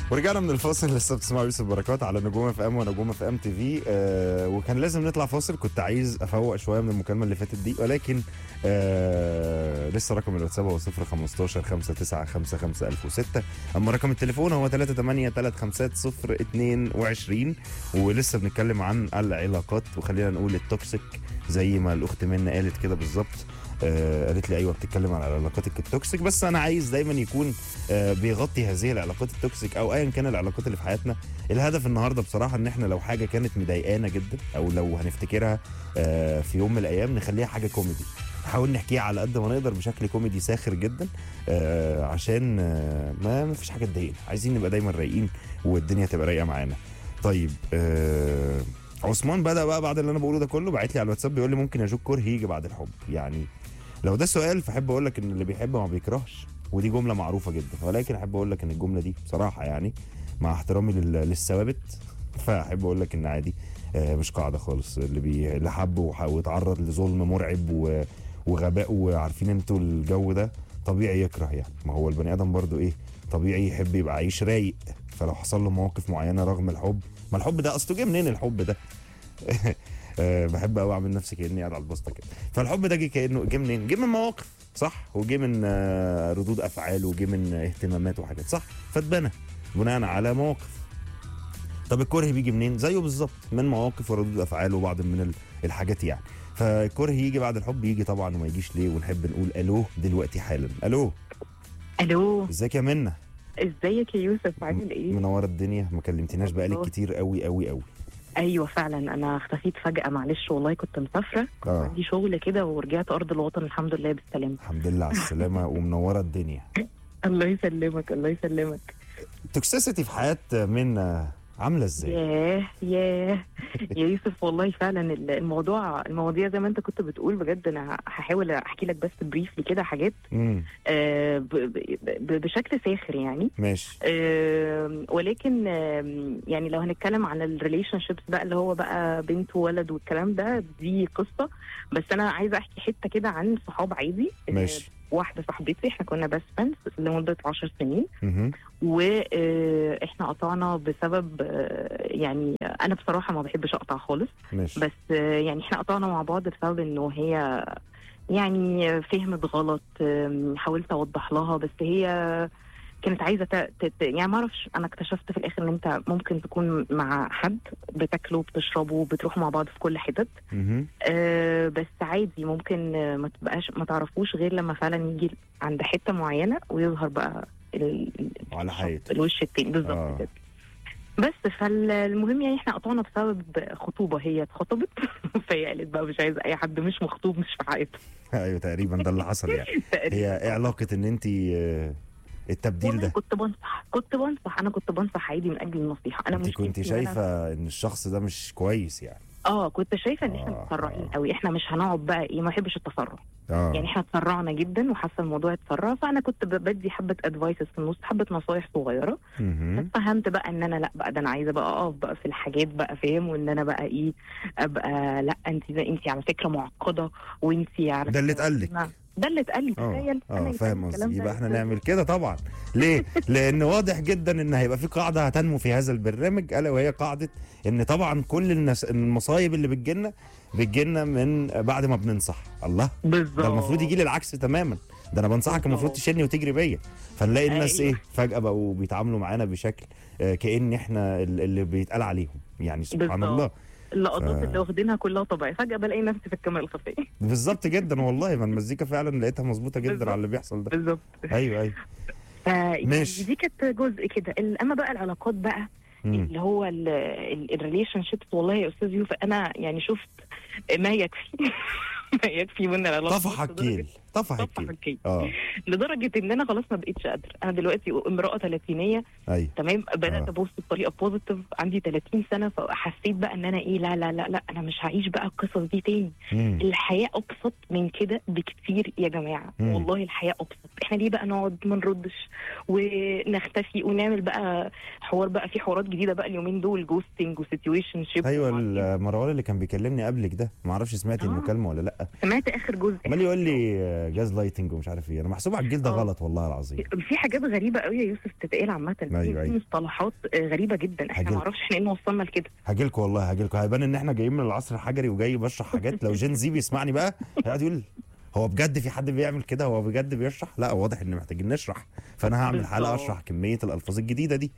ورجعنا من الفاصل لسه بتسمعوا يوسف بركات على نجوم اف ام ونجوم اف ام تي في آه وكان لازم نطلع فاصل كنت عايز افوق شويه من المكالمه اللي فاتت دي ولكن آه لسه رقم الواتساب هو 015 5955 1006 اما رقم التليفون هو 38 350 22 ولسه بنتكلم عن العلاقات وخلينا نقول التوكسيك زي ما الاخت منى قالت كده بالظبط آه قالت لي ايوه بتتكلم عن علاقاتك التوكسيك بس انا عايز دايما يكون آه بيغطي هذه العلاقات التوكسيك او ايا كان العلاقات اللي في حياتنا الهدف النهارده بصراحه ان احنا لو حاجه كانت مضايقانا جدا او لو هنفتكرها آه في يوم من الايام نخليها حاجه كوميدي نحاول نحكيها على قد ما نقدر بشكل كوميدي ساخر جدا آه عشان آه ما ما فيش حاجه تضايقنا عايزين نبقى دايما رايقين والدنيا تبقى رايقه معانا طيب آه عثمان بدا بقى بعد اللي انا بقوله ده كله بعت لي على الواتساب بيقول لي ممكن اشوف كره يجي بعد الحب يعني لو ده سؤال فاحب اقول لك ان اللي بيحب ما بيكرهش ودي جمله معروفه جدا ولكن احب اقول لك ان الجمله دي بصراحه يعني مع احترامي لل- للثوابت فاحب اقول لك ان عادي آه، مش قاعده خالص اللي بي اللي حب وح- واتعرض لظلم مرعب و- وغباء وعارفين انتوا الجو ده طبيعي يكره يعني ما هو البني ادم برضو ايه طبيعي يحب يبقى عايش رايق فلو حصل له مواقف معينه رغم الحب ما الحب ده اصله جه منين الحب ده آه، بحب قوي اعمل نفسي كاني قاعد على البسطه كده فالحب ده جه كانه جه منين جه من مواقف صح وجه من آه، ردود افعال وجه من اهتمامات وحاجات صح فاتبنى بناء على مواقف طب الكره بيجي منين زيه بالظبط من مواقف وردود افعال وبعض من ال- الحاجات يعني فالكره يجي بعد الحب يجي طبعا وما يجيش ليه ونحب نقول الو دلوقتي حالا الو الو ازيك يا منى ازيك يا يوسف عامل ايه منوره الدنيا ما كلمتناش بقالك والله. كتير قوي قوي قوي ايوه فعلا انا اختفيت فجاه معلش والله كنت مسافره اه عندي شغل كده ورجعت ارض الوطن الحمد لله بالسلامه الحمد لله على السلامه ومنوره الدنيا الله يسلمك الله يسلمك توكسيسيتي في حياه منى عامله ازاي ياه ياه يا يوسف والله فعلا ال- الموضوع المواضيع زي ما انت كنت بتقول بجد انا هحاول احكي لك بس بريفلي كده حاجات امم آه، ب- ب- ب- بشكل ساخر يعني ماشي آم، ولكن آم، يعني لو هنتكلم عن الريليشن شيبس بقى اللي هو بقى بنت وولد والكلام ده دي قصه بس انا عايزه احكي حته كده عن صحاب عادي آه، ماشي واحده صاحبتي احنا كنا بس فريندز لمده 10 سنين مهم. واحنا قطعنا بسبب آه، يعني انا بصراحه ما بحبش اقطع خالص ماشي بس آه، يعني احنا قطعنا مع بعض بسبب انه هي يعني فهمت غلط آم، حاولت اوضح لها بس هي كانت عايزه ت... ت... ت- يعني ما اعرفش انا اكتشفت في الاخر ان انت ممكن تكون مع حد بتاكلوا بتشربوا بتروحوا مع بعض في كل حتت مهم. أه بس عادي ممكن آه، ما تبقاش ما تعرفوش غير لما فعلا يجي عند حته معينه ويظهر بقى ال... ال- على حقيقته الوش التاني بالظبط آه. كده بس فالمهم يعني احنا قطعنا بسبب خطوبه هي اتخطبت فهي قالت بقى مش عايزه اي حد مش مخطوب مش في حياتها ايوه تقريبا ده اللي حصل يعني هي ايه علاقه ان انت آه، التبديل والله ده كنت بنصح كنت بنصح انا كنت بنصح عادي من اجل النصيحه انا انت مشكلتي كنت إن أنا- شايفه ان الشخص ده مش كويس يعني اه كنت شايفه ان احنا آه، متسرعين آه. قوي احنا مش هنقعد بقى ايه ما بحبش التسرع اه يعني احنا اتسرعنا جدا وحاسه الموضوع اتسرع فانا كنت ب- بدي حبه ادفايسز في النص حبه نصايح صغيره مهم. فهمت بقى ان انا لا بقى ده انا عايزه بقى اقف بقى في الحاجات بقى فاهم وان انا بقى ايه ابقى لا انت انت على فكره معقده وانت على ده اللي فكرة- اتقال لك نعم. ده اللي اتقال لي اه تخيل اه أنا فاهم الكلام قصدي ده يبقى احنا لسه- نعمل كده طبعا ليه لان واضح جدا ان هيبقى في قاعده هتنمو في هذا البرنامج الا وهي قاعده ان طبعا كل الناس المصايب اللي بتجيلنا بتجيلنا من بعد ما بننصح الله بالظبط ده المفروض يجي لي العكس تماما ده انا بنصحك المفروض بالظبط. تشيلني وتجري بيا فنلاقي الناس أيوة. ايه فجاه بقوا بيتعاملوا معانا بشكل آه، كان احنا ال- اللي بيتقال عليهم يعني سبحان بالظبط. الله اللقطات ف- اللي واخدينها كلها طبيعي فجاه بلاقي نفسي في الكاميرا الخفيه بالظبط جدا والله ما المزيكا فعلا لقيتها مظبوطه جدا بالظبط. على اللي بيحصل ده بالظبط ايوه ايوه ف- ماشي. دي كانت جزء كده ال- اما بقى العلاقات بقى مم. اللي هو الريليشن شيبس والله يا استاذ يوسف انا يعني شفت ما يكفي ما يكفي من العلاقات طفح لدرجة- الكيل طفح طفح الكيل الكيل اه لدرجه ان انا خلاص ما بقتش قادره انا دلوقتي امراه ثلاثينيه ايوه تمام بدات آه. ابص بطريقه بوزيتيف عندي 30 سنه فحسيت بقى ان انا ايه لا لا لا لا انا مش هعيش بقى القصص دي تاني مم. الحياه ابسط من كده بكتير يا جماعه مم. والله الحياه ابسط احنا ليه بقى نقعد ما نردش ونختفي ونعمل بقى حوار بقى في حوارات جديده بقى اليومين دول جوستنج وسيتويشن شيب ايوه مروان اللي كان بيكلمني قبلك ده ما اعرفش سمعت آه. المكالمه ولا لا سمعت اخر جزء عمال يقول لي آه، جاز لايتنج ومش عارف ايه انا محسوب على الجيل ده آه. غلط والله العظيم في حاجات غريبه قوي يا يوسف تتقال عامه في- أيوة، في أيوة. مصطلحات آه، غريبه جدا احنا هجيلك. ما اعرفش احنا ايه اللي وصلنا لكده هاجيلكوا والله هاجيلكوا هيبان ان احنا جايين من العصر الحجري وجاي بشرح حاجات لو جين زي بيسمعني بقى هيقعد يقول هو بجد في حد بيعمل كده هو بجد بيشرح لا واضح ان محتاجين نشرح فانا هعمل حلقه بالظبط. اشرح كميه الالفاظ الجديده دي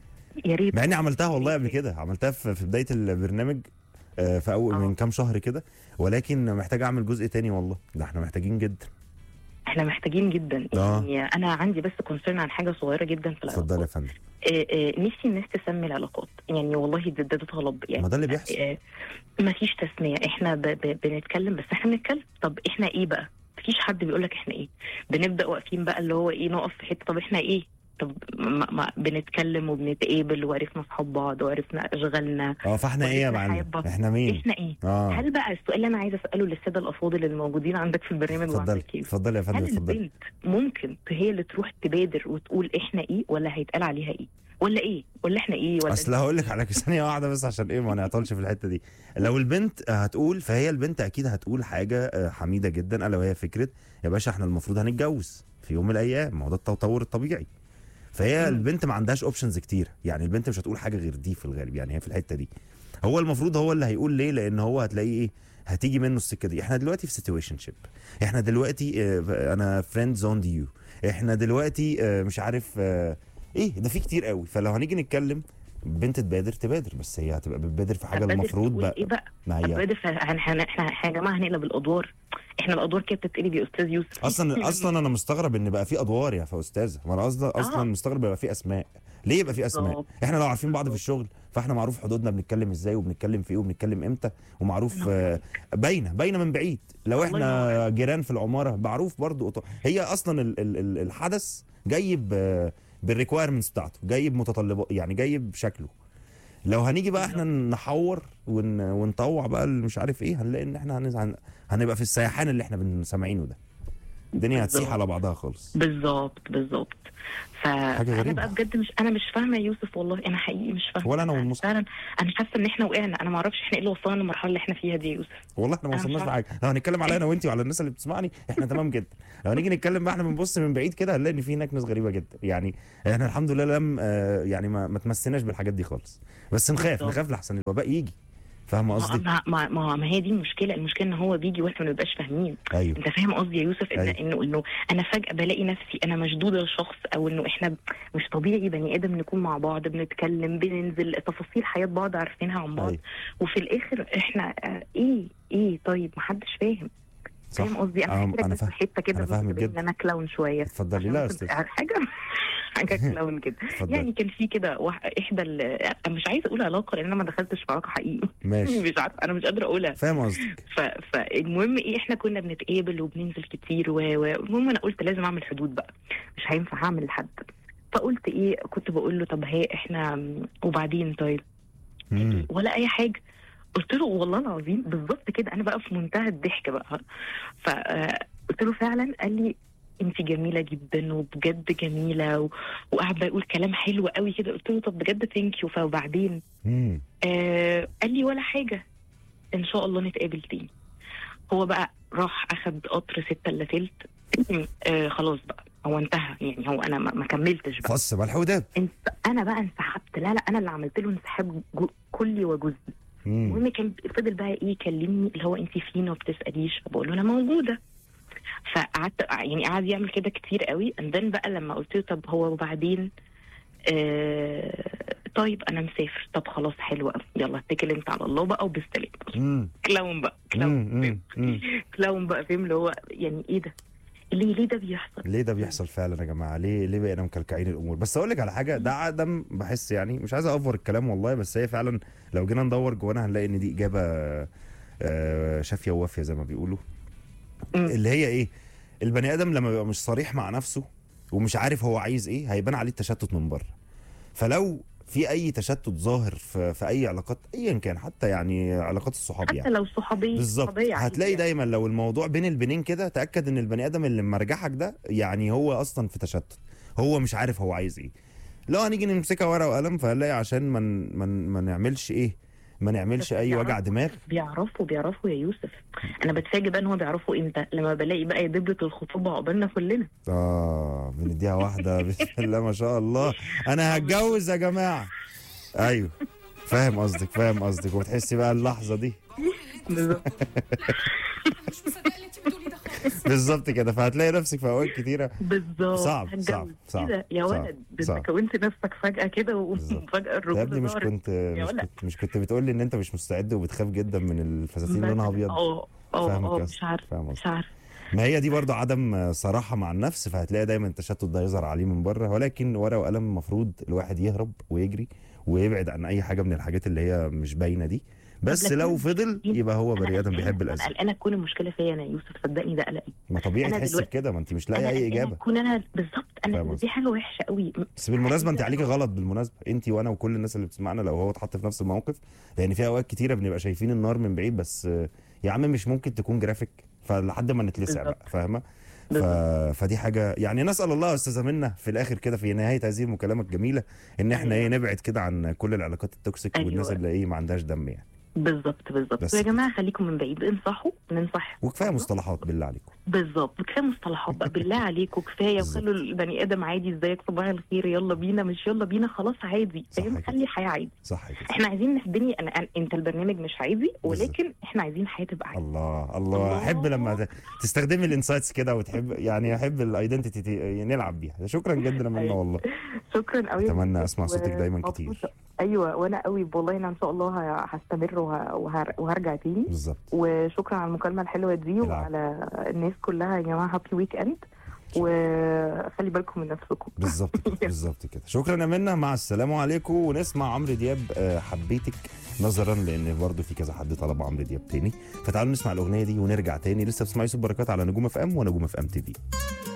يا ريت مع اني عملتها والله قبل كده عملتها في في بدايه البرنامج آه، في اول آه. من كام شهر كده ولكن محتاج اعمل جزء تاني والله ده احنا محتاجين جدا احنا محتاجين جدا آه. يعني انا عندي بس كونسيرن عن حاجه صغيره جدا في اتفضل يا العلاقات فندم آه، آه، نفسي الناس تسمي العلاقات يعني والله ده ده طلب يعني ما ده اللي بيحصل آه، ما فيش تسميه احنا ب ب بنتكلم بس احنا بنتكلم طب احنا ايه بقى مفيش حد بيقول لك احنا ايه بنبدا واقفين بقى اللي هو ايه نقف في حته طب احنا ايه طب ما ما بنتكلم وبنتقابل وعرفنا اصحاب بعض وعرفنا اشغالنا اه فاحنا ايه يا وعرفنا معلم حياة بعض. احنا مين احنا ايه اه هل بقى السؤال اللي انا عايزه اساله للساده الافاضل الموجودين عندك في البرنامج اتفضل وعندك كيف اتفضل يا فندم هل اتفضل البنت ممكن هي اللي تروح تبادر وتقول احنا ايه ولا هيتقال عليها ايه ولا ايه ولا احنا ايه ولا اصل هقول لك على ثانيه واحده بس عشان ايه ما نعطلش في الحته دي لو البنت هتقول فهي البنت اكيد هتقول حاجه آه، حميده جدا الا وهي فكره يا باشا احنا المفروض هنتجوز في يوم من الايام ما هو ده التطور الطبيعي فهي مم. البنت ما عندهاش اوبشنز كتير يعني البنت مش هتقول حاجه غير دي في الغالب يعني هي في الحته دي هو المفروض هو اللي هيقول ليه لان هو هتلاقيه ايه هتيجي منه السكه دي احنا دلوقتي في سيتويشن شيب احنا دلوقتي آه، انا فريند زون يو احنا دلوقتي آه، مش عارف آه، ايه ده في كتير قوي فلو هنيجي نتكلم بنت تبادر تبادر بس هي هتبقى بتبادر في حاجه هتبادر المفروض تقول بقى ايه بقى ما هي هتبادر في- هن- هن- احنا احنا يا جماعه هنقلب الادوار احنا الادوار كده بتتقلب يا استاذ يوسف اصلا اصلا انا مستغرب ان بقى في ادوار يا استاذه ما انا قصدي اصلا آه. مستغرب يبقى في اسماء ليه يبقى في اسماء بالظبط. احنا لو عارفين بعض في الشغل فاحنا معروف حدودنا بنتكلم ازاي وبنتكلم في ايه وبنتكلم امتى ومعروف آه، باينه باينه من بعيد لو الله احنا جيران في العماره معروف برضو أط- هي اصلا ال ال ال الحدث جاي ب- بالريكوايرمنتس بتاعته جاي بمتطلبات يعني جاي بشكله لو هنيجي بقى احنا نحور ون ونطوع بقى اللي مش عارف ايه هنلاقي ان احنا هن- هن- هنبقى في السيحان اللي احنا بنسمعينه ده الدنيا هتسيح بالظبط. على بعضها خالص بالظبط بالظبط فانا غريبة. بقى بجد مش انا مش فاهمه يا يوسف والله انا حقيقي مش فاهمه ولا انا والمصحف فعلا انا حاسه ان احنا وقعنا انا ما اعرفش احنا ايه اللي وصلنا للمرحله اللي احنا فيها دي يا يوسف والله احنا ما أنا مش وصلناش عارفة. لحاجه لو هنتكلم عليا انا وانت وعلى الناس اللي بتسمعني احنا تمام جدا لو هنيجي نتكلم بقى احنا بنبص من بعيد كده هنلاقي ان في هناك ناس غريبه جدا يعني احنا الحمد لله لم آه، يعني ما, ما تمسناش بالحاجات دي خالص بس نخاف بالظبط. نخاف لحسن الوباء يجي فاهم ما, قصدي ما, ما, ما, ما هي دي المشكله المشكله ان هو بيجي واحنا ما بنبقاش فاهمين ايوه انت فاهم قصدي يا يوسف إن أيوة. انه انه انا فجاه بلاقي نفسي انا مشدوده لشخص او انه احنا مش طبيعي بني ادم نكون مع بعض بنتكلم بننزل تفاصيل حياه بعض عارفينها عن بعض ايوه وفي الاخر احنا آه، ايه ايه طيب محدش فاهم صح فاهم قصدي أم- انا أنا كده فاهم. حته كده أنا فاهمك بس بين جدا. ان انا كلاون شويه اتفضلي عشان لا يا كنت- استاذ حاجه حاجه كلاون كده اتفضلي يعني كان في كده واحد احدى ال- أنا مش عايزه اقول علاقه لان انا ما دخلتش في علاقه حقيقي ماشي مش عارفه انا مش قادره اقولها فاهم قصدك ف... فالمهم ايه احنا كنا بنتقابل وبننزل كتير و... و... المهم انا قلت لازم اعمل حدود بقى مش هينفع اعمل لحد فقلت ايه كنت بقول له طب هي احنا وبعدين طيب مم. ولا اي حاجه قلت له والله العظيم بالظبط كده انا بقى في منتهى الضحك بقى فقلت له فعلا قال لي انت جميله جدا وبجد جميله و... وقعد بقى يقول كلام حلو قوي كده قلت له طب بجد ثانك يو فوبعدين مم. آه قال لي ولا حاجه ان شاء الله نتقابل تاني هو بقى راح اخد قطر ستة الا تلت آه خلاص بقى هو انتهى يعني هو انا ما ما كملتش بقى فص ملح وداب انت انا بقى انسحبت لا لا انا اللي عملت له انسحاب جو- كلي وجزئي مم. المهم كان فضل بقى ايه يكلمني اللي هو انت فين وما بتساليش فبقول له انا موجوده فقعدت يعني قعد يعمل كده كتير قوي اندن بقى لما قلت له طب هو وبعدين آه طيب انا مسافر طب خلاص حلو قوي يلا اتكل انت على الله بقى وبالسلامه مم. كلاون بقى مم. كلاون مم. مم. كلاون بقى فاهم اللي هو يعني ايه ده ليه ليه ده بيحصل ليه ده بيحصل فعلا يا جماعه ليه ليه بقينا مكلكعين الامور بس اقول لك على حاجه ده عدم بحس يعني مش عايز اوفر الكلام والله بس هي فعلا لو جينا ندور جوانا هنلاقي ان دي اجابه آه، شافيه ووافيه زي ما بيقولوا مم. اللي هي ايه البني ادم لما بيبقى مش صريح مع نفسه ومش عارف هو عايز ايه هيبان عليه التشتت من بره فلو في اي تشتت ظاهر في, في اي علاقات ايا كان حتى يعني علاقات الصحاب حتى يعني لو صحابيه بالظبط صحابية عادي هتلاقي يعني. دايما لو الموضوع بين البنين كده تاكد ان البني ادم اللي مرجحك ده يعني هو اصلا في تشتت هو مش عارف هو عايز ايه لو هنيجي نمسكها ورقه وقلم فهنلاقي عشان ما من ما نعملش ايه ما نعملش اي وجع دماغ بيعرفوا بيعرفوا يا يوسف انا بتفاجئ بقى ان هو بيعرفوا امتى لما بلاقي بقى دبلة الخطوبه عقبالنا كلنا اه بنديها واحده بسم الله ما شاء الله انا هتجوز يا جماعه ايوه فاهم قصدك فاهم قصدك وبتحسي بقى اللحظه دي بالظبط مش مصدقه اللي انت بتقولي ده خالص بالظبط كده فهتلاقي نفسك في اوقات كتيره بالظبط صعب، هتجوز. صعب، صعب، كده يا صعب، ولد ده صعب. انت كونت نفسك فجاه كده بالظبط. وفجاه يا الرجوله ابني مش ظهرت. كنت مش ولد. كنت مش كنت بتقول لي ان انت مش مستعد وبتخاف جدا من الفساتين بس- لونها ابيض اه اه فاهمك اه يا مش أسطى، عارفه فاهم مش قصدك. عارفه ما هي دي برضه عدم صراحه مع النفس فهتلاقي دايما التشتت ده يظهر عليه من بره ولكن ورقه وقلم المفروض الواحد يهرب ويجري ويبعد عن اي حاجه من الحاجات اللي هي مش باينه دي بس لكن- لو فضل يبقى هو بني ادم أنا بيحب قلقانة- الاذى انا قلقانه تكون المشكله فيا انا يا يوسف صدقني ده قلقي ما طبيعي أنا تحس دلوقتي- بكده ما انت مش لاقي انا اي قلقانة اجابه تكون انا بالظبط فاهم انا قصدك. دي حاجه وحشه قوي بس بالمناسبه انت عليكي غلط بالمناسبه انت وانا وكل الناس اللي بتسمعنا لو هو اتحط في نفس الموقف لان في اوقات كتيره بنبقى شايفين النار من بعيد بس آه، يا عم مش ممكن تكون جرافيك فلحد ما نتلسع بالظبط. بقى فاهمه ف... بالظبط. فدي حاجه يعني نسال الله يا استاذه منا في الاخر كده في نهايه هذه المكالمه الجميله ان احنا أيوة. ايه نبعد كده عن كل العلاقات التوكسيك أيوة. والناس اللي ايه ما عندهاش دم يعني بالظبط بالظبط بس ويا كده. جماعه خليكم من بعيد انصحوا ننصح وكفايه مصطلحات بالله عليكم بالظبط كفايه مصطلحات بقى بالله عليكم كفايه بالظبط. وخلوا البني ادم عادي ازيك صباح الخير يلا بينا مش يلا بينا خلاص عادي صح فاهم كده. خلي الحياه عادي صح كده احنا عايزين الدنيا أنا أنا- انت البرنامج مش عادي ولكن احنا عايزين الحياه تبقى عادي الله الله الله. احب لما ت- تستخدمي الانسايتس كده وتحب يعني احب الايدنتيتي نلعب بيها شكرا جدا يا منى أيوة. والله شكرا قوي اتمنى اسمع صوتك دايما كتير ومبسوطة. ايوه وانا قوي والله انا ان شاء الله ه- هستمر وه- وهر- وهرجع تاني بالظبط وشكرا على المكالمه الحلوه دي العفو. وعلى الناس كلها يا جماعه هابي ويك اند وخلي بالكم من نفسكم بالظبط كده بالظبط كده شكرا يا منى مع السلامه عليكم ونسمع عمرو دياب آه، حبيتك نظرا لان برضه في كذا حد طلب عمرو دياب تاني فتعالوا نسمع الاغنيه دي ونرجع تاني لسه بتسمعي يوسف بركات على نجوم اف ام ونجوم اف ام تي في